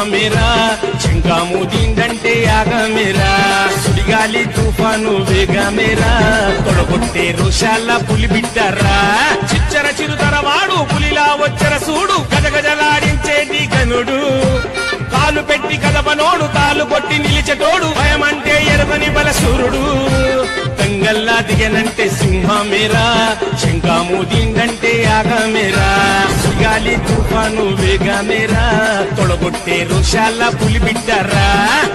సింహమేరా శంఖాము దీందంటే యాగమేరా సుడిగాలి తుఫాను వేగమేరా తొడగొట్టే రోషాల పులి బిడ్డరా చిచ్చర చిరుతర వాడు పులిలా వచ్చర సూడు గజగజలాడించేటి గనుడు కాలు పెట్టి కదపనోడు తాలు కొట్టి నిలిచటోడు భయమంటే ఎరవని బలసూరుడు తంగల్లా దిగనంటే సింహమేరా శంఖాము దీందంటే యాగమేరా సుగాలి తుఫాను వేగమేరా తొడగొట్టే రోషాల పులి బిడ్డరా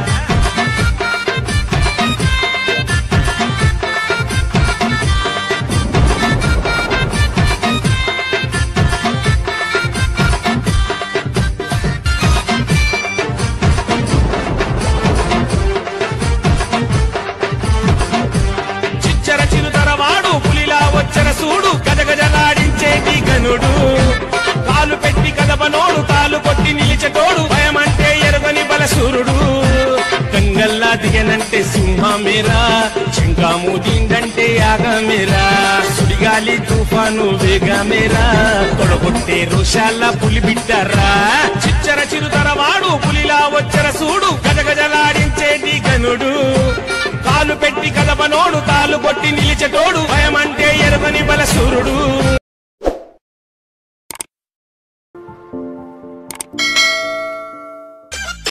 చిచ్చర చిరుతర వాడు పులిలా వచ్చర సూడు గజగజలాడించేటి గనుడు కాలు పెట్టి కదపనోడు తాలు కొట్టి నిలిచటోడు భయమంటే ఎరగని బలసూరుడు గంగల్లా దిగనంటే సింహమేరా శంఖాము దీందంటే యాగమేరా సుడిగాలి తుఫాను వేగమేరా తొడగొట్టే రోషాల పులి బిడ్డరా చిచ్చర చిరుతర వాడు పులిలా వచ్చర సూడు గజగజలాడించేటి గనుడు కాలు పెట్టి కదపనోడు తాలు కొట్టి నిలిచటోడు భయమంటే ఎరవని బలసు